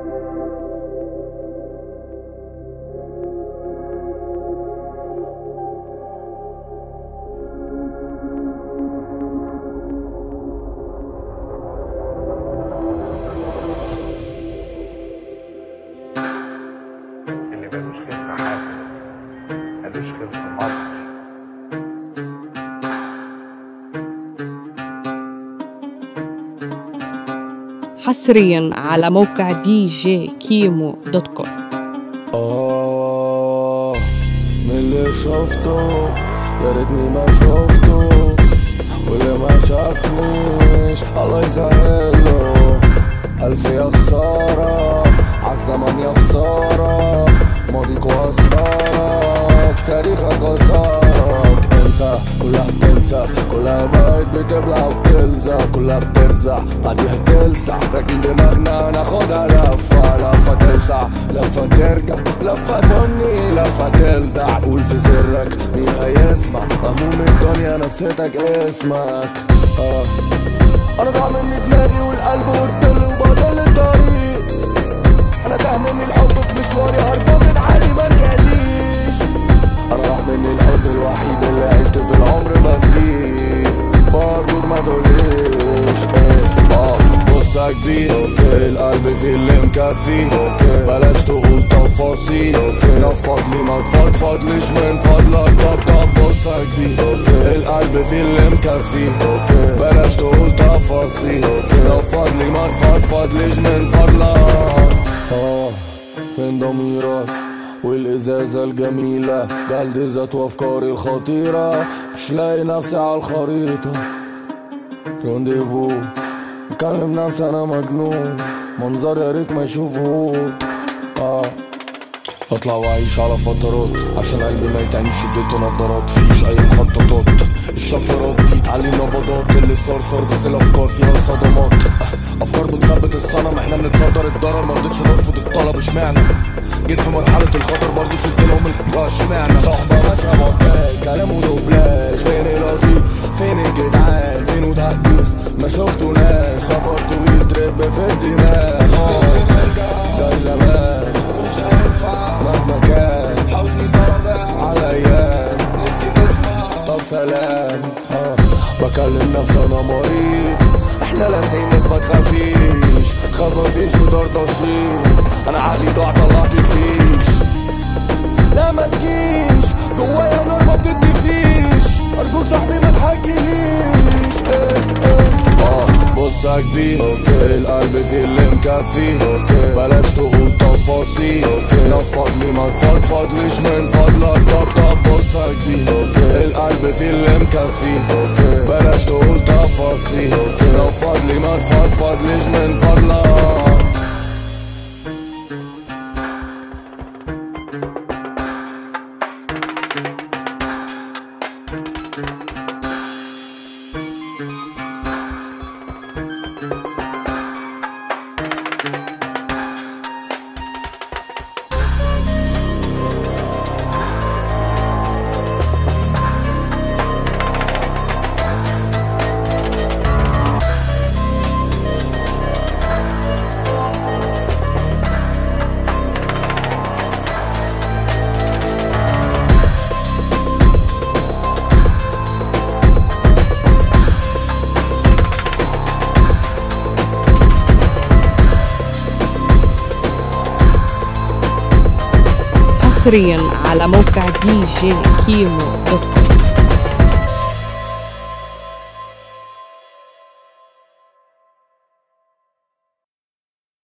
اللي ملوش خير في حاتم ملوش خير في مصر حصريا على موقع دي جي كيمو دوت كوم آه من اللي شفته يا ريتني ما شفته واللي ما شافنيش الله يسهله ألف يا خسارة عالزمن يا خسارة ماضيك وأسرارك تاريخك وصارك انسى كلها بتنسى كلها بقت بتبلع وبتلزق كلها بترزع بعديها تلسع راكين دماغنا ناخدها لفة لفة تلسع لفة ترجع لفة تبني لفة تلدع قول في سرك مين هيسمع مهموم الدنيا نسيتك اسمك آه. انا ضاع مني دماغي والقلب والدل وبضل الطريق انا تاه مني الحب في مشواري هربان من علي مرجعليش انا راح مني الحب الوحيد اللي عشت في العمر بفديه فارجوك ما تقوليش ايه اه بص يا كبير اوكي القلب فيه اللي مكفي اوكي بلاش تقول تفاصيل اوكي نفض لي ما تفضفضليش من فضلك طب طب بص يا كبير اوكي القلب فيه اللي مكفي اوكي بلاش تقول تفاصيل اوكي نفض لي ما تفضفضليش من فضلك اه فين ضميرك والإزازة الجميلة جلد ذات وأفكاري الخطيرة مش لاقي نفسي على الخريطة رونديفو بكلم نفسي أنا مجنون منظر يا ريت ما يشوفه آه اطلع واعيش على فترات عشان قلبي ما يتعنيش شدته نضارات فيش اي مخططات الشفرات دي تعلي نبضات اللي صار صار بس الافكار فيها صدمات افكار بتثبت الصنم احنا بنتصدر الضرر مرضتش نرفض الطلب اشمعنى جيت في مرحلة الخطر برضه شلت لهم ال- اشمعنى صحبة ماشية معتاز كلام ودوبلاش فين القصيد فين الجدعان فين تقدير ما شفتوناش سفر طويل ترب في الدماغ آه. زي زمان مش هينفع مهما كان حوزني درجة على ايام نفسي تسمع طب سلام آه. بكلم نفسي انا مريض احنا لازم ناس ما تخافيش خفافيش مدردشين انا عقلي ضاع طلعت فيش لا ما تجيش جوايا نار ما بتدفيش ارجوك صاحبي ما تحكيليش ايه ايه اه بص يا كبير اوكي القلب فيه اللي مكفي اوكي بلاش تقول تفاصيل اوكي نفض لي ما تفضفضليش من فضلك طب طب بص يا كبير اوكي القلب فيه اللي مكفي اوكي بلاش تقول تفاصيل اوكي نفض لي ما تفضفضليش من فضلك حصريا على موقع دي جي كيمو دوت كوم